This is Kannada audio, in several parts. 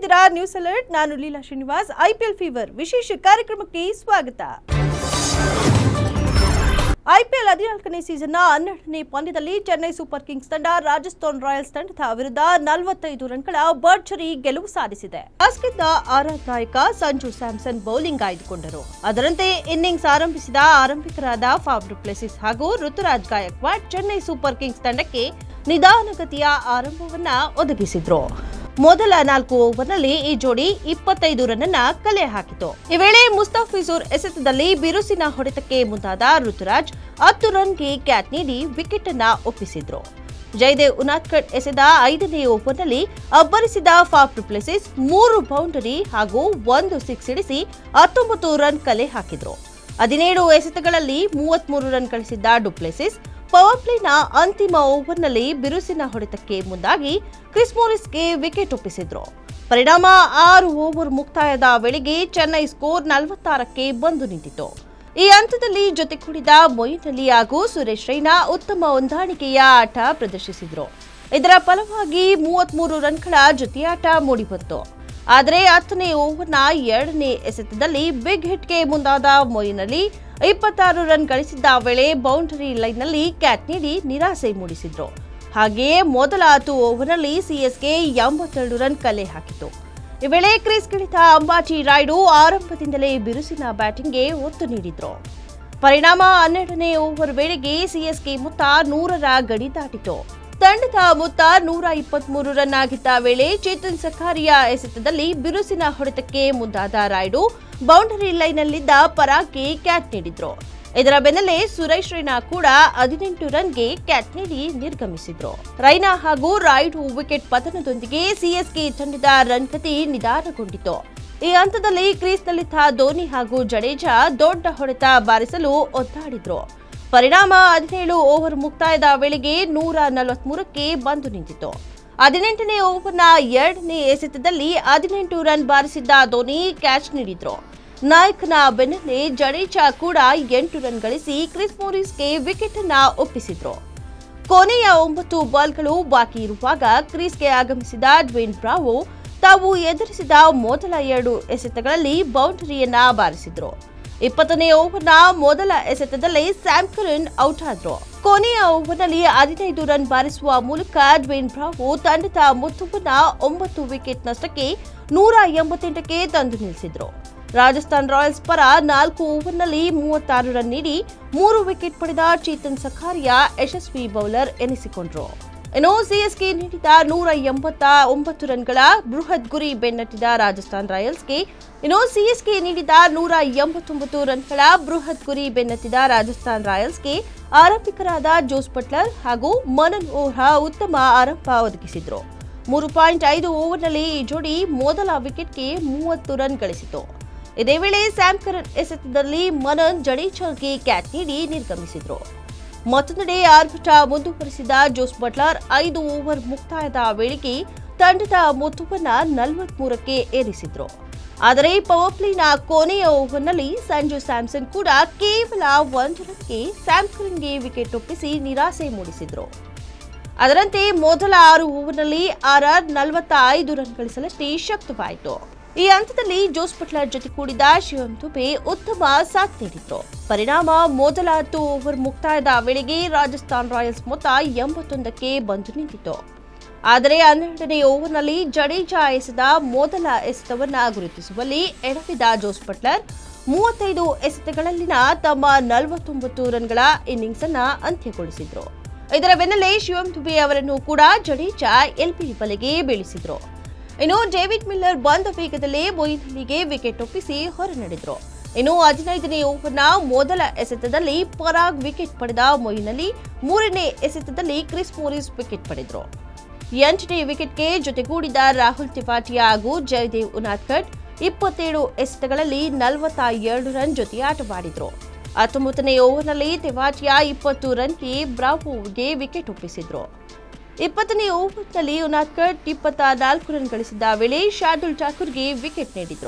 ನೋಡ್ತಿದ್ದೀರಾ ನ್ಯೂಸ್ ಅಲರ್ಟ್ ನಾನು ಲೀಲಾ ಶ್ರೀನಿವಾಸ್ ಐಪಿಎಲ್ ಫೀವರ್ ವಿಶೇಷ ಕಾರ್ಯಕ್ರಮಕ್ಕೆ ಸ್ವಾಗತ ಐಪಿಎಲ್ ಹದಿನಾಲ್ಕನೇ ಸೀಸನ್ನ ಹನ್ನೆರಡನೇ ಪಂದ್ಯದಲ್ಲಿ ಚೆನ್ನೈ ಸೂಪರ್ ಕಿಂಗ್ಸ್ ತಂಡ ರಾಜಸ್ಥಾನ್ ರಾಯಲ್ಸ್ ತಂಡದ ವಿರುದ್ಧ ನಲವತ್ತೈದು ರನ್ಗಳ ಭರ್ಜರಿ ಗೆಲುವು ಸಾಧಿಸಿದೆ ಟಾಸ್ಗೆದ್ದ ಆರಾಧ್ ನಾಯಕ ಸಂಜು ಸ್ಯಾಮ್ಸನ್ ಬೌಲಿಂಗ್ ಆಯ್ದುಕೊಂಡರು ಅದರಂತೆ ಇನ್ನಿಂಗ್ಸ್ ಆರಂಭಿಸಿದ ಆರಂಭಿಕರಾದ ಫಾಫ್ ಡುಪ್ಲೆಸಿಸ್ ಹಾಗೂ ಋತುರಾಜ್ ಗಾಯಕ್ವಾಡ್ ಚೆನ್ನೈ ಸೂಪರ್ ಕಿಂಗ್ಸ್ ತಂಡಕ್ಕೆ ನಿಧಾನಗತಿಯ ಆರಂಭವನ್ನ ಒದಗಿಸಿದ್ರು ಮೊದಲ ನಾಲ್ಕು ಓವರ್ನಲ್ಲಿ ಈ ಜೋಡಿ ಇಪ್ಪತ್ತೈದು ರನ್ ಅನ್ನ ಕಲೆ ಹಾಕಿತು ಈ ವೇಳೆ ಮುಸ್ತಾಫಿಜುರ್ ಎಸೆತದಲ್ಲಿ ಬಿರುಸಿನ ಹೊಡೆತಕ್ಕೆ ಮುಂದಾದ ಋತುರಾಜ್ ಹತ್ತು ರನ್ಗೆ ಕ್ಯಾಚ್ ನೀಡಿ ವಿಕೆಟ್ ಅನ್ನ ಒಪ್ಪಿಸಿದ್ರು ಜಯದೇವ್ ಉನಾದ್ಕಟ್ ಎಸೆದ ಐದನೇ ಓವರ್ನಲ್ಲಿ ಅಬ್ಬರಿಸಿದ ಫಾಫ್ ಡುಪ್ಲೆಸಿಸ್ ಮೂರು ಬೌಂಡರಿ ಹಾಗೂ ಒಂದು ಸಿಕ್ಸ್ ಇಳಿಸಿ ಹತ್ತೊಂಬತ್ತು ರನ್ ಕಲೆ ಹಾಕಿದ್ರು ಹದಿನೇಳು ಎಸೆತಗಳಲ್ಲಿ ಮೂವತ್ಮೂರು ರನ್ ಗಳಿಸಿದ್ದ ಡುಪ್ಲೆಸಿಸ್ ಪವರ್ ಪ್ಲೇನ ಅಂತಿಮ ಓವರ್ನಲ್ಲಿ ಬಿರುಸಿನ ಹೊಡೆತಕ್ಕೆ ಮುಂದಾಗಿ ಕ್ರಿಸ್ ಮೋರಿಸ್ಗೆ ವಿಕೆಟ್ ಒಪ್ಪಿಸಿದ್ರು ಪರಿಣಾಮ ಆರು ಓವರ್ ಮುಕ್ತಾಯದ ವೇಳೆಗೆ ಚೆನ್ನೈ ಸ್ಕೋರ್ ನಲವತ್ತಾರಕ್ಕೆ ಬಂದು ನಿಂತಿತು ಈ ಹಂತದಲ್ಲಿ ಜೊತೆ ಕುಡಿದ ಮೊಯಿನ್ ಅಲಿ ಹಾಗೂ ಸುರೇಶ್ ರೈನಾ ಉತ್ತಮ ಹೊಂದಾಣಿಕೆಯ ಆಟ ಪ್ರದರ್ಶಿಸಿದ್ರು ಇದರ ಫಲವಾಗಿ ಮೂವತ್ಮೂರು ರನ್ಗಳ ಜೊತೆಯಾಟ ಮೂಡಿಬಂತು ಆದರೆ ಹತ್ತನೇ ಓವರ್ನ ಎರಡನೇ ಎಸೆತದಲ್ಲಿ ಬಿಗ್ ಹಿಟ್ಗೆ ಮುಂದಾದ ಮೊಯಿನ್ ಅಲಿ ಇಪ್ಪತ್ತಾರು ರನ್ ಗಳಿಸಿದ್ದ ವೇಳೆ ಬೌಂಡರಿ ಲೈನ್ನಲ್ಲಿ ಕ್ಯಾಚ್ ನೀಡಿ ನಿರಾಸೆ ಮೂಡಿಸಿದ್ರು ಹಾಗೆಯೇ ಮೊದಲ ಹತ್ತು ಓವರ್ನಲ್ಲಿ ಸಿಎಸ್ಗೆ ಎಂಬತ್ತೆರಡು ರನ್ ಕಲೆ ಹಾಕಿತು ಈ ವೇಳೆ ಕ್ರೀಸ್ಗಿಳಿದ ಅಂಬಾಜಿ ರಾಯ್ಡು ಆರಂಭದಿಂದಲೇ ಬಿರುಸಿನ ಬ್ಯಾಟಿಂಗ್ಗೆ ಒತ್ತು ನೀಡಿದ್ರು ಪರಿಣಾಮ ಹನ್ನೆರಡನೇ ಓವರ್ ವೇಳೆಗೆ ಸಿಎಸ್ಕೆ ಮೊತ್ತ ನೂರರ ಗಡಿ ದಾಟಿತು ತಂಡದ ಮೊತ್ತ ನೂರ ಇಪ್ಪತ್ಮೂರು ರನ್ ಆಗಿದ್ದ ವೇಳೆ ಚೇತನ್ ಸಖಾರಿಯಾ ಎಸೆತದಲ್ಲಿ ಬಿರುಸಿನ ಹೊಡೆತಕ್ಕೆ ಮುಂದಾದ ರಾಯ್ಡು ಬೌಂಡರಿ ಲೈನ್ನಲ್ಲಿದ್ದ ಪರಾಗ್ಗೆ ಕ್ಯಾಚ್ ನೀಡಿದ್ರು ಇದರ ಬೆನ್ನಲ್ಲೇ ಸುರೇಶ್ ರೈನಾ ಕೂಡ ಹದಿನೆಂಟು ರನ್ಗೆ ಕ್ಯಾಚ್ ನೀಡಿ ನಿರ್ಗಮಿಸಿದ್ರು ರೈನಾ ಹಾಗೂ ರಾಯ್ಡು ವಿಕೆಟ್ ಪತನದೊಂದಿಗೆ ಸಿಎಸ್ಕೆ ತಂಡದ ರನ್ ಗತಿ ನಿಧಾನಗೊಂಡಿತು ಈ ಹಂತದಲ್ಲಿ ಕ್ರೀಸ್ನಲ್ಲಿದ್ದ ಧೋನಿ ಹಾಗೂ ಜಡೇಜಾ ದೊಡ್ಡ ಹೊಡೆತ ಬಾರಿಸಲು ಒತ್ತಾಡಿದ್ರು ಪರಿಣಾಮ ಹದಿನೇಳು ಓವರ್ ಮುಕ್ತಾಯದ ವೇಳೆಗೆ ನೂರ ನಲವತ್ಮೂರಕ್ಕೆ ಬಂದು ನಿಂತಿತು ಹದಿನೆಂಟನೇ ಓವರ್ನ ಎರಡನೇ ಎಸೆತದಲ್ಲಿ ಹದಿನೆಂಟು ರನ್ ಬಾರಿಸಿದ್ದ ಧೋನಿ ಕ್ಯಾಚ್ ನೀಡಿದ್ರು ನಾಯಕನ ಬೆನ್ನಲ್ಲೇ ಜಡೇಜಾ ಕೂಡ ಎಂಟು ರನ್ ಗಳಿಸಿ ಕ್ರಿಸ್ ಮೋರಿಸ್ಗೆ ವಿಕೆಟ್ ಅನ್ನ ಒಪ್ಪಿಸಿದ್ರು ಕೊನೆಯ ಒಂಬತ್ತು ಬಾಲ್ಗಳು ಬಾಕಿ ಇರುವಾಗ ಕ್ರೀಸ್ಗೆ ಆಗಮಿಸಿದ ಡ್ವೇನ್ ಬ್ರಾವೋ ತಾವು ಎದುರಿಸಿದ ಮೊದಲ ಎರಡು ಎಸೆತಗಳಲ್ಲಿ ಬೌಂಡರಿಯನ್ನ ಬಾರಿಸಿದ್ರು ಇಪ್ಪತ್ತನೇ ಓವರ್ನ ಮೊದಲ ಎಸೆತದಲ್ಲಿ ಸ್ಯಾಮ್ ಕರನ್ ಔಟ್ ಆದ್ರು ಕೊನೆಯ ಓವರ್ನಲ್ಲಿ ಹದಿನೈದು ರನ್ ಬಾರಿಸುವ ಮೂಲಕ ಡ್ವೇನ್ ಬ್ರಾವೋ ತಂಡದ ಮೊತ್ತವನ್ನ ಒಂಬತ್ತು ವಿಕೆಟ್ ನಷ್ಟಕ್ಕೆ ನೂರ ಎಂಬತ್ತೆಂಟಕ್ಕೆ ತಂದು ನಿಲ್ಲಿಸಿದ್ರು ರಾಜಸ್ಥಾನ್ ರಾಯಲ್ಸ್ ಪರ ನಾಲ್ಕು ಓವರ್ನಲ್ಲಿ ಮೂವತ್ತಾರು ರನ್ ನೀಡಿ ಮೂರು ವಿಕೆಟ್ ಪಡೆದ ಚೇತನ್ ಸಖಾರಿಯಾ ಯಶಸ್ವಿ ಬೌಲರ್ ಎನಿಸಿಕೊಂಡ್ರು ಇನ್ನು ಸಿಎಸ್ಕೆ ನೀಡಿದ ನೂರ ಎಂಬತ್ತ ಒಂಬತ್ತು ರನ್ಗಳ ಬೃಹತ್ ಗುರಿ ಬೆನ್ನಟ್ಟಿದ ರಾಜಸ್ಥಾನ್ ರಾಯಲ್ಸ್ಗೆ ಇನ್ನು ಸಿಎಸ್ಕೆ ನೀಡಿದ ನೂರ ಎಂಬತ್ತೊಂಬತ್ತು ರನ್ಗಳ ಬೃಹತ್ ಗುರಿ ಬೆನ್ನಟ್ಟಿದ ರಾಜಸ್ಥಾನ್ ರಾಯಲ್ಸ್ಗೆ ಆರಂಭಿಕರಾದ ಜೋಸ್ ಬಟ್ಲರ್ ಹಾಗೂ ಮನನ್ ಓಹ್ರಾ ಉತ್ತಮ ಆರಂಭ ಒದಗಿಸಿದ್ರು ಮೂರು ಪಾಯಿಂಟ್ ಐದು ಓವರ್ನಲ್ಲಿ ಈ ಜೋಡಿ ಮೊದಲ ವಿಕೆಟ್ಗೆ ಮೂವತ್ತು ರನ್ ಗಳಿಸಿತು ಇದೇ ವೇಳೆ ಸ್ಯಾಮ್ ಕರನ್ ಎಸೆತದಲ್ಲಿ ಮನನ್ ಜಡೇಜಾಗೆ ಕ್ಯಾಚ್ ನೀಡಿ ನಿರ್ಗಮಿಸಿದ್ರು ಮತ್ತೊಂದೆಡೆ ಆರ್ಭಟ ಮುಂದುವರೆಸಿದ ಜೋಸ್ ಬಟ್ಲರ್ ಐದು ಓವರ್ ಮುಕ್ತಾಯದ ವೇಳೆಗೆ ತಂಡದ ಮೊತ್ತವನ್ನ ನಲವತ್ಮೂರಕ್ಕೆ ಏರಿಸಿದ್ರು ಆದರೆ ಪವರ್ ಪ್ಲೇನ ಕೊನೆಯ ಓವರ್ನಲ್ಲಿ ಸಂಜು ಸ್ಯಾಮ್ಸನ್ ಕೂಡ ಕೇವಲ ಒಂದು ರನ್ಗೆ ಸ್ಯಾಮ್ ಕರನ್ಗೆ ವಿಕೆಟ್ ಒಪ್ಪಿಸಿ ನಿರಾಸೆ ಮೂಡಿಸಿದ್ರು ಅದರಂತೆ ಮೊದಲ ಆರು ಓವರ್ನಲ್ಲಿ ಆರ್ಆರ್ ನಲವತ್ತ ಐದು ರನ್ ಗಳಿಸಲಷ್ಟೇ ಶಕ್ತವಾಯಿತು ಈ ಹಂತದಲ್ಲಿ ಜೋಸ್ ಬಟ್ಲರ್ ಜೊತೆ ಕೂಡಿದ ಶಿವಂ ದುಬೆ ಉತ್ತಮ ಸಾಥ್ ನೀಡಿದ್ರು ಪರಿಣಾಮ ಮೊದಲ ಹತ್ತು ಓವರ್ ಮುಕ್ತಾಯದ ವೇಳೆಗೆ ರಾಜಸ್ಥಾನ್ ರಾಯಲ್ಸ್ ಮೊತ್ತ ಎಂಬತ್ತೊಂದಕ್ಕೆ ಬಂದು ನಿಂತಿತು ಆದರೆ ಹನ್ನೆರಡನೇ ಓವರ್ನಲ್ಲಿ ಜಡೇಜಾ ಎಸೆದ ಮೊದಲ ಎಸೆತವನ್ನ ಗುರುತಿಸುವಲ್ಲಿ ಎಡವಿದ ಜೋಸ್ ಬಟ್ಲರ್ ಮೂವತ್ತೈದು ಎಸೆತಗಳಲ್ಲಿನ ತಮ್ಮ ನಲವತ್ತೊಂಬತ್ತು ರನ್ಗಳ ಇನ್ನಿಂಗ್ಸ್ ಅನ್ನ ಅಂತ್ಯಗೊಳಿಸಿದ್ರು ಇದರ ಬೆನ್ನಲ್ಲೇ ಶಿವಂ ದುಬೆ ಅವರನ್ನು ಕೂಡ ಜಡೇಜಾ ಎಲ್ಪಿ ಬಲೆಗೆ ಬೀಳಿಸಿದ್ರು ಇನ್ನು ಡೇವಿಡ್ ಮಿಲ್ಲರ್ ಬಂದ ವೇಗದಲ್ಲೇ ಮೊಯಿನ್ ಅಲಿಗೆ ವಿಕೆಟ್ ಒಪ್ಪಿಸಿ ಹೊರನಡೆದ್ರು ಇನ್ನು ಹದಿನೈದನೇ ಓವರ್ನ ಮೊದಲ ಎಸೆತದಲ್ಲಿ ಪರಾಗ್ ವಿಕೆಟ್ ಪಡೆದ ಮೊಯಿನ್ ಅಲಿ ಮೂರನೇ ಎಸೆತದಲ್ಲಿ ಕ್ರಿಸ್ ಮೋರಿಸ್ ವಿಕೆಟ್ ಪಡೆದ್ರು ಎಂಟನೇ ವಿಕೆಟ್ಗೆ ಜೊತೆಗೂಡಿದ ರಾಹುಲ್ ತಿವಾಟಿಯಾ ಹಾಗೂ ಜಯದೇವ್ ಉನಾದ್ಕಟ್ ಇಪ್ಪತ್ತೇಳು ಎಸೆತಗಳಲ್ಲಿ ನಲವತ್ತ ಎರಡು ರನ್ ಜೊತೆಯಾಟವಾಡಿದ್ರು ಹತ್ತೊಂಬತ್ತನೇ ಓವರ್ನಲ್ಲಿ ತಿವಾಟಿಯಾ ಇಪ್ಪತ್ತು ರನ್ಗೆ ಬ್ರಾವೋಗೆ ವಿಕೆಟ್ ಒಪ್ಪಿಸಿದ್ರು ಇಪ್ಪತ್ತನೇ ಓವರ್ನಲ್ಲಿ ಉನಾದ್ಕಟ್ ಇಪ್ಪತ್ತ ನಾಲ್ಕು ರನ್ ಗಳಿಸಿದ್ದ ವೇಳೆ ಶಾರ್ದುಲ್ ಠಾಕೂರ್ಗೆ ವಿಕೆಟ್ ನೀಡಿದ್ರು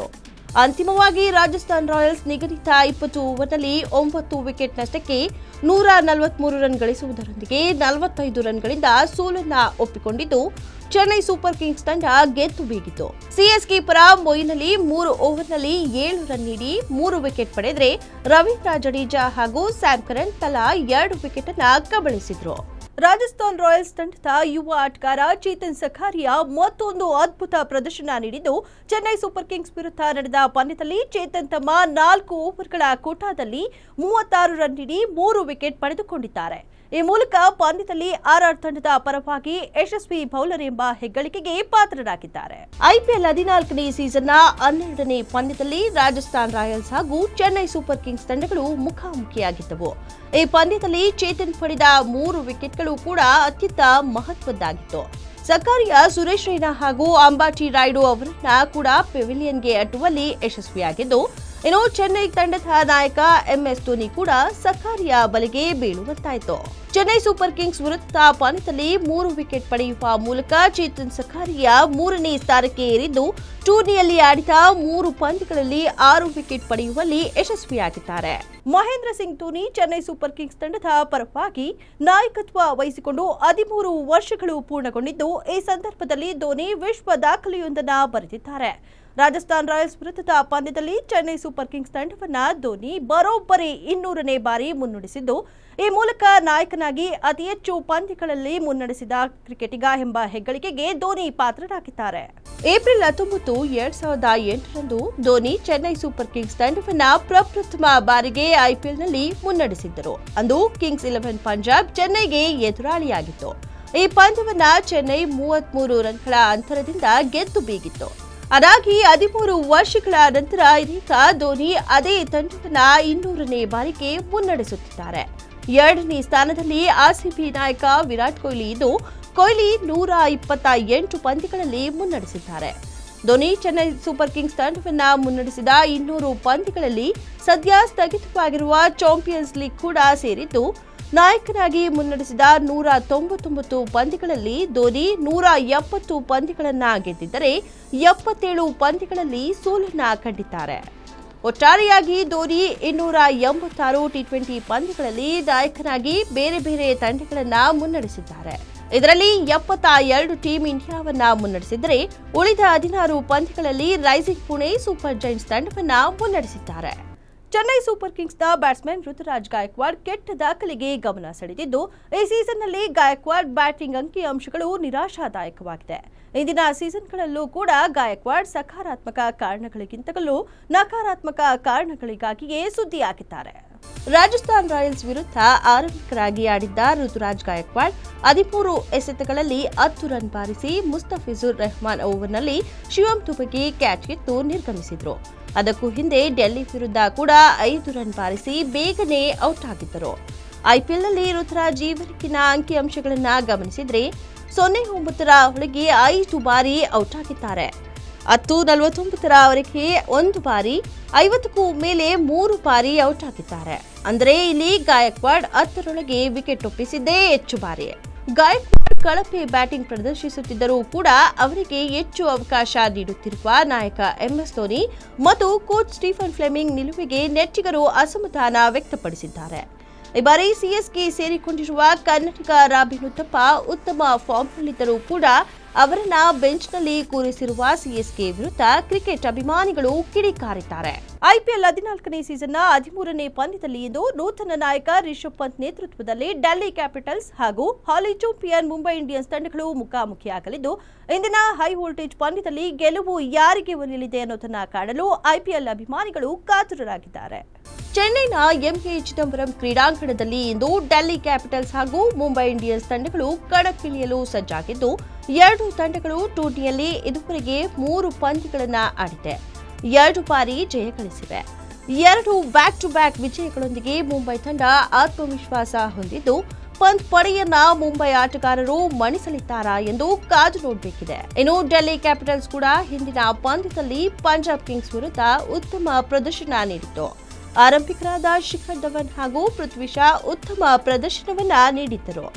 ಅಂತಿಮವಾಗಿ ರಾಜಸ್ಥಾನ್ ರಾಯಲ್ಸ್ ನಿಗದಿತ ಇಪ್ಪತ್ತು ಓವರ್ನಲ್ಲಿ ಒಂಬತ್ತು ವಿಕೆಟ್ ನಷ್ಟಕ್ಕೆ ನೂರ ನಲವತ್ಮೂರು ರನ್ ಗಳಿಸುವುದರೊಂದಿಗೆ ನಲವತ್ತೈದು ರನ್ಗಳಿಂದ ಸೋಲನ್ನ ಒಪ್ಪಿಕೊಂಡಿದ್ದು ಚೆನ್ನೈ ಸೂಪರ್ ಕಿಂಗ್ಸ್ ತಂಡ ಗೆದ್ದು ಬೀಗಿತು ಸಿಎಸ್ಕೆ ಪರ ಮೊಯಿನಲ್ಲಿ ಮೂರು ಓವರ್ನಲ್ಲಿ ಏಳು ರನ್ ನೀಡಿ ಮೂರು ವಿಕೆಟ್ ಪಡೆದರೆ ರವೀಂದ್ರ ಜಡೇಜಾ ಹಾಗೂ ಸ್ಯಾಮ್ ಕರಣ್ ತಲಾ ಎರಡು ವಿಕೆಟ್ ಅನ್ನ ಕಬಳಿಸಿದ್ರು ರಾಜಸ್ಥಾನ್ ರಾಯಲ್ಸ್ ತಂಡದ ಯುವ ಆಟಗಾರ ಚೇತನ್ ಸಖಾರಿಯಾ ಮತ್ತೊಂದು ಅದ್ಭುತ ಪ್ರದರ್ಶನ ನೀಡಿದ್ದು ಚೆನ್ನೈ ಸೂಪರ್ ಕಿಂಗ್ಸ್ ವಿರುದ್ಧ ನಡೆದ ಪಂದ್ಯದಲ್ಲಿ ಚೇತನ್ ತಮ್ಮ ನಾಲ್ಕು ಓವರ್ಗಳ ಕೋಟಾದಲ್ಲಿ ಮೂವತ್ತಾರು ರನ್ ನೀಡಿ ಮೂರು ವಿಕೆಟ್ ಪಡೆದುಕೊಂಡಿದ್ದಾರೆ ಈ ಮೂಲಕ ಪಂದ್ಯದಲ್ಲಿ ಆರ್ಆರ್ ತಂಡದ ಪರವಾಗಿ ಯಶಸ್ವಿ ಬೌಲರ್ ಎಂಬ ಹೆಗ್ಗಳಿಕೆಗೆ ಪಾತ್ರರಾಗಿದ್ದಾರೆ ಐಪಿಎಲ್ ಹದಿನಾಲ್ಕನೇ ಸೀಸನ್ನ ಹನ್ನೆರಡನೇ ಪಂದ್ಯದಲ್ಲಿ ರಾಜಸ್ಥಾನ್ ರಾಯಲ್ಸ್ ಹಾಗೂ ಚೆನ್ನೈ ಸೂಪರ್ ಕಿಂಗ್ಸ್ ತಂಡಗಳು ಮುಖಾಮುಖಿಯಾಗಿದ್ದವು ಈ ಪಂದ್ಯದಲ್ಲಿ ಚೇತನ್ ಪಡೆದ ಮೂರು ವಿಕೆಟ್ಗಳು ಕೂಡ ಅತ್ಯಂತ ಮಹತ್ವದ್ದಾಗಿತ್ತು ಸಕಾರಿಯ ಸುರೇಶ್ ರೈನಾ ಹಾಗೂ ಅಂಬಾಟಿ ರಾಯ್ಡು ಅವರನ್ನ ಕೂಡ ಪೆವಿಲಿಯನ್ಗೆ ಅಟ್ಟುವಲ್ಲಿ ಯಶಸ್ವಿಯಾಗಿದ್ದು ಇನ್ನು ಚೆನ್ನೈ ತಂಡದ ನಾಯಕ ಎಂಎಸ್ ಧೋನಿ ಕೂಡ ಸಕಾರಿಯ ಬಲಿಗೆ ಬೀಳುವಂತಾಯಿತು ಚೆನ್ನೈ ಸೂಪರ್ ಕಿಂಗ್ಸ್ ವಿರುದ್ಧ ಪಂದ್ಯದಲ್ಲಿ ಮೂರು ವಿಕೆಟ್ ಪಡೆಯುವ ಮೂಲಕ ಚೇತನ್ ಸಖಾರಿಯ ಮೂರನೇ ಸ್ಥಾನಕ್ಕೆ ಏರಿದ್ದು ಟೂರ್ನಿಯಲ್ಲಿ ಆಡಿದ ಮೂರು ಪಂದ್ಯಗಳಲ್ಲಿ ಆರು ವಿಕೆಟ್ ಪಡೆಯುವಲ್ಲಿ ಯಶಸ್ವಿಯಾಗಿದ್ದಾರೆ ಮಹೇಂದ್ರ ಸಿಂಗ್ ಧೋನಿ ಚೆನ್ನೈ ಸೂಪರ್ ಕಿಂಗ್ಸ್ ತಂಡದ ಪರವಾಗಿ ನಾಯಕತ್ವ ವಹಿಸಿಕೊಂಡು ಹದಿಮೂರು ವರ್ಷಗಳು ಪೂರ್ಣಗೊಂಡಿದ್ದು ಈ ಸಂದರ್ಭದಲ್ಲಿ ಧೋನಿ ವಿಶ್ವ ದಾಖಲೆಯೊಂದನ್ನು ಬರೆದಿದ್ದಾರೆ ರಾಜಸ್ಥಾನ್ ರಾಯಲ್ಸ್ ವಿರುದ್ಧದ ಪಂದ್ಯದಲ್ಲಿ ಚೆನ್ನೈ ಸೂಪರ್ ಕಿಂಗ್ಸ್ ತಂಡವನ್ನ ಧೋನಿ ಬರೋಬ್ಬರಿ ಇನ್ನೂರನೇ ಬಾರಿ ಮುನ್ನಡೆಸಿದ್ದು ಈ ಮೂಲಕ ನಾಯಕನಾಗಿ ಅತಿ ಹೆಚ್ಚು ಪಂದ್ಯಗಳಲ್ಲಿ ಮುನ್ನಡೆಸಿದ ಕ್ರಿಕೆಟಿಗ ಎಂಬ ಹೆಗ್ಗಳಿಕೆಗೆ ಧೋನಿ ಪಾತ್ರರಾಗಿದ್ದಾರೆ ಏಪ್ರಿಲ್ ಹತ್ತೊಂಬತ್ತು ಎರಡ್ ಸಾವಿರದ ಎಂಟರಂದು ಧೋನಿ ಚೆನ್ನೈ ಸೂಪರ್ ಕಿಂಗ್ಸ್ ತಂಡವನ್ನ ಪ್ರಪ್ರಥಮ ಬಾರಿಗೆ ಐಪಿಎಲ್ನಲ್ಲಿ ಮುನ್ನಡೆಸಿದ್ದರು ಅಂದು ಕಿಂಗ್ಸ್ ಇಲೆವೆನ್ ಪಂಜಾಬ್ ಚೆನ್ನೈಗೆ ಎದುರಾಳಿಯಾಗಿತ್ತು ಈ ಪಂದ್ಯವನ್ನ ಚೆನ್ನೈ ಮೂವತ್ಮೂರು ರನ್ಗಳ ಅಂತರದಿಂದ ಗೆದ್ದು ಬೀಗಿತ್ತು ಅದಾಗಿ ಹದಿಮೂರು ವರ್ಷಗಳ ನಂತರ ಇದೀಗ ಧೋನಿ ಅದೇ ತಂಡವನ್ನ ಇನ್ನೂರನೇ ಬಾರಿಗೆ ಮುನ್ನಡೆಸುತ್ತಿದ್ದಾರೆ ಎರಡನೇ ಸ್ಥಾನದಲ್ಲಿ ಆರ್ಸಿಬಿ ನಾಯಕ ವಿರಾಟ್ ಕೊಹ್ಲಿ ಇದ್ದು ಕೊಹ್ಲಿ ನೂರ ಇಪ್ಪತ್ತ ಎಂಟು ಪಂದ್ಯಗಳಲ್ಲಿ ಮುನ್ನಡೆಸಿದ್ದಾರೆ ಧೋನಿ ಚೆನ್ನೈ ಸೂಪರ್ ಕಿಂಗ್ಸ್ ತಂಡವನ್ನ ಮುನ್ನಡೆಸಿದ ಇನ್ನೂರು ಪಂದ್ಯಗಳಲ್ಲಿ ಸದ್ಯ ಸ್ಥಗಿತವಾಗಿರುವ ಚಾಂಪಿಯನ್ಸ್ ಲೀಗ್ ಕೂಡ ಸೇರಿದ್ದು ನಾಯಕನಾಗಿ ಮುನ್ನಡೆಸಿದ ನೂರ ತೊಂಬತ್ತೊಂಬತ್ತು ಪಂದ್ಯಗಳಲ್ಲಿ ಧೋನಿ ನೂರ ಎಪ್ಪತ್ತು ಪಂದ್ಯಗಳನ್ನ ಗೆದ್ದಿದ್ದರೆ ಎಪ್ಪತ್ತೇಳು ಪಂದ್ಯಗಳಲ್ಲಿ ಸೋಲನ್ನ ಕಂಡಿದ್ದಾರೆ ಒಟ್ಟಾರೆಯಾಗಿ ಧೋನಿ ಇನ್ನೂರ ಎಂಬತ್ತಾರು ಟಿ ಟ್ವೆಂಟಿ ಪಂದ್ಯಗಳಲ್ಲಿ ನಾಯಕನಾಗಿ ಬೇರೆ ಬೇರೆ ತಂಡಗಳನ್ನ ಮುನ್ನಡೆಸಿದ್ದಾರೆ ಇದರಲ್ಲಿ ಎಪ್ಪತ್ತ ಎರಡು ಟೀಂ ಇಂಡಿಯಾವನ್ನ ಮುನ್ನಡೆಸಿದರೆ ಉಳಿದ ಹದಿನಾರು ಪಂದ್ಯಗಳಲ್ಲಿ ರೈಸಿಂಗ್ ಪುಣೆ ಸೂಪರ್ ಜೈಂಟ್ಸ್ ತಂಡವನ್ನ ಮುನ್ನಡೆಸಿದ್ದಾರೆ ಚೆನ್ನೈ ಸೂಪರ್ ಕಿಂಗ್ಸ್ನ ಬ್ಯಾಟ್ಸ್ಮನ್ ಋತುರಾಜ್ ಗಾಯಕ್ವಾಡ್ ಕೆಟ್ಟ ದಾಖಲೆಗೆ ಗಮನ ಸೆಳೆದಿದ್ದು ಈ ಸೀಸನ್ನಲ್ಲಿ ಗಾಯಕ್ವಾಡ್ ಬ್ಯಾಟಿಂಗ್ ಅಂಕಿಅಂಶಗಳು ನಿರಾಶಾದಾಯಕವಾಗಿದೆ ಇಂದಿನ ಸೀಸನ್ಗಳಲ್ಲೂ ಕೂಡ ಗಾಯಕ್ವಾಡ್ ಸಕಾರಾತ್ಮಕ ಕಾರಣಗಳಿಗಿಂತಲೂ ನಕಾರಾತ್ಮಕ ಕಾರಣಗಳಿಗಾಗಿಯೇ ಸುದ್ದಿಯಾಗಿದ್ದಾರೆ ರಾಜಸ್ಥಾನ್ ರಾಯಲ್ಸ್ ವಿರುದ್ಧ ಆರಂಭಿಕರಾಗಿ ಆಡಿದ್ದ ಋತುರಾಜ್ ಗಾಯಕ್ವಾಡ್ ಹದಿಮೂರು ಎಸೆತಗಳಲ್ಲಿ ಹತ್ತು ರನ್ ಬಾರಿಸಿ ಮುಸ್ತಫಿಜುರ್ ರೆಹಮಾನ್ ಓವರ್ನಲ್ಲಿ ಶಿವಂ ತುಬಗೆ ಕ್ಯಾಚ್ ಕಿತ್ತು ನಿರ್ಗಮಿಸಿದ್ರು ಅದಕ್ಕೂ ಹಿಂದೆ ಡೆಲ್ಲಿ ವಿರುದ್ಧ ಕೂಡ ಐದು ರನ್ ಬಾರಿಸಿ ಬೇಗನೆ ಔಟ್ ಆಗಿದ್ದರು ಐಪಿಎಲ್ನಲ್ಲಿ ಋತುರಾಜ್ ಈವರೆಗಿನ ಅಂಕಿಅಂಶಗಳನ್ನ ಗಮನಿಸಿದ್ರೆ ಸೊನ್ನೆ ಒಂಬತ್ತರ ಒಳಗೆ ಐದು ಬಾರಿ ಔಟ್ ಆಗಿದ್ದಾರೆ ಹತ್ತು ನಲವತ್ತೊಂಬತ್ತರವರೆಗೆ ಒಂದು ಬಾರಿ ಐವತ್ತಕ್ಕೂ ಮೇಲೆ ಮೂರು ಬಾರಿ ಔಟ್ ಆಗಿದ್ದಾರೆ ಅಂದರೆ ಇಲ್ಲಿ ಗಾಯಕ್ವಾಡ್ ಹತ್ತರೊಳಗೆ ವಿಕೆಟ್ ಒಪ್ಪಿಸಿದ್ದೇ ಹೆಚ್ಚು ಬಾರಿ ಗಾಯಕ್ವಾಡ್ ಕಳಪೆ ಬ್ಯಾಟಿಂಗ್ ಪ್ರದರ್ಶಿಸುತ್ತಿದ್ದರೂ ಕೂಡ ಅವರಿಗೆ ಹೆಚ್ಚು ಅವಕಾಶ ನೀಡುತ್ತಿರುವ ನಾಯಕ ಎಂಎಸ್ ಧೋನಿ ಮತ್ತು ಕೋಚ್ ಸ್ಟೀಫನ್ ಫ್ಲೆಮಿಂಗ್ ನಿಲುವಿಗೆ ನೆಚ್ಚಿಗರು ಅಸಮಾಧಾನ ವ್ಯಕ್ತಪಡಿಸಿದ್ದಾರೆ ಈ ಬಾರಿ ಸಿಎಸ್ಗೆ ಸೇರಿಕೊಂಡಿರುವ ಕನ್ನಡಿಗ ರಾಬಿನ್ ಉತ್ತಪ್ಪ ಉತ್ತಮ ಫಾರ್ಮ್ನಲ್ಲಿದ್ದರೂ ಕೂಡ ಅವರನ್ನ ಬೆಂಚ್ನಲ್ಲಿ ಕೂರಿಸಿರುವ ಸಿಎಸ್ಕೆ ವಿರುದ್ಧ ಕ್ರಿಕೆಟ್ ಅಭಿಮಾನಿಗಳು ಕಿಡಿಕಾರಿದ್ದಾರೆ ಐಪಿಎಲ್ ಹದಿನಾಲ್ಕನೇ ಸೀಸನ್ನ ಹದಿಮೂರನೇ ಪಂದ್ಯದಲ್ಲಿ ಇಂದು ನೂತನ ನಾಯಕ ರಿಷಬ್ ಪಂತ್ ನೇತೃತ್ವದಲ್ಲಿ ಡೆಲ್ಲಿ ಕ್ಯಾಪಿಟಲ್ಸ್ ಹಾಗೂ ಹಾಲಿ ಚಾಂಪಿಯನ್ ಮುಂಬೈ ಇಂಡಿಯನ್ಸ್ ತಂಡಗಳು ಮುಖಾಮುಖಿಯಾಗಲಿದ್ದು ಇಂದಿನ ಹೈ ವೋಲ್ಟೇಜ್ ಪಂದ್ಯದಲ್ಲಿ ಗೆಲುವು ಯಾರಿಗೆ ಒಲಿಯಲಿದೆ ಅನ್ನೋದನ್ನ ಕಾಣಲು ಐಪಿಎಲ್ ಅಭಿಮಾನಿಗಳು ಕಾತುರರಾಗಿದ್ದಾರೆ ಚೆನ್ನೈನ ಎಂಎ ಚಿದಂಬರಂ ಕ್ರೀಡಾಂಗಣದಲ್ಲಿ ಇಂದು ಡೆಲ್ಲಿ ಕ್ಯಾಪಿಟಲ್ಸ್ ಹಾಗೂ ಮುಂಬೈ ಇಂಡಿಯನ್ಸ್ ತಂಡಗಳು ಕಣಕ್ಕಿಳಿಯಲು ಸಜ್ಜಾಗಿದ್ದು ಎರಡು ತಂಡಗಳು ಟೂರ್ನಿಯಲ್ಲಿ ಇದುವರೆಗೆ ಮೂರು ಪಂದ್ಯಗಳನ್ನ ಆಡಿದೆ ಎರಡು ಬಾರಿ ಜಯ ಗಳಿಸಿವೆ ಎರಡು ಬ್ಯಾಕ್ ಟು ಬ್ಯಾಕ್ ವಿಜಯಗಳೊಂದಿಗೆ ಮುಂಬೈ ತಂಡ ಆತ್ಮವಿಶ್ವಾಸ ಹೊಂದಿದ್ದು ಪಂತ್ ಪಡೆಯನ್ನ ಮುಂಬೈ ಆಟಗಾರರು ಮಣಿಸಲಿದ್ದಾರಾ ಎಂದು ಕಾದು ನೋಡಬೇಕಿದೆ ಇನ್ನು ಡೆಲ್ಲಿ ಕ್ಯಾಪಿಟಲ್ಸ್ ಕೂಡ ಹಿಂದಿನ ಪಂದ್ಯದಲ್ಲಿ ಪಂಜಾಬ್ ಕಿಂಗ್ಸ್ ವಿರುದ್ಧ ಉತ್ತಮ ಪ್ರದರ್ಶನ ನೀಡಿತ್ತು ಆರಂಭಿಕರಾದ ಶಿಖರ್ ಧವನ್ ಹಾಗೂ ಪೃಥ್ವಿ ಶಾ ಉತ್ತಮ ಪ್ರದರ್ಶನವನ್ನ ನೀಡಿದ್ದರು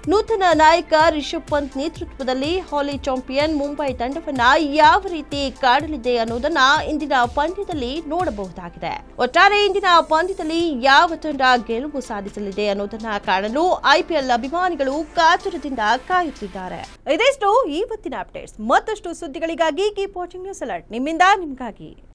ನೂತನ ನಾಯಕ ರಿಷಬ್ ಪಂತ್ ನೇತೃತ್ವದಲ್ಲಿ ಹಾಲಿ ಚಾಂಪಿಯನ್ ಮುಂಬೈ ತಂಡವನ್ನ ಯಾವ ರೀತಿ ಕಾಡಲಿದೆ ಅನ್ನೋದನ್ನ ಇಂದಿನ ಪಂದ್ಯದಲ್ಲಿ ನೋಡಬಹುದಾಗಿದೆ ಒಟ್ಟಾರೆ ಇಂದಿನ ಪಂದ್ಯದಲ್ಲಿ ಯಾವ ತಂಡ ಗೆಲುವು ಸಾಧಿಸಲಿದೆ ಅನ್ನೋದನ್ನ ಕಾಣಲು ಐಪಿಎಲ್ ಅಭಿಮಾನಿಗಳು ಕಾತುರದಿಂದ ಕಾಯುತ್ತಿದ್ದಾರೆ ಇದಿಷ್ಟು ಇವತ್ತಿನ ಅಪ್ಡೇಟ್ಸ್ ಮತ್ತಷ್ಟು ಸುದ್ದಿಗಳಿಗಾಗಿ ಕೀಪ್ ವಾಚಿಂಗ್ ನ್ಯೂಸ್ ಅಲರ್ಟ್ ನಿಮ್ಮಿಂದ ನಿಮ್ಗಾಗಿ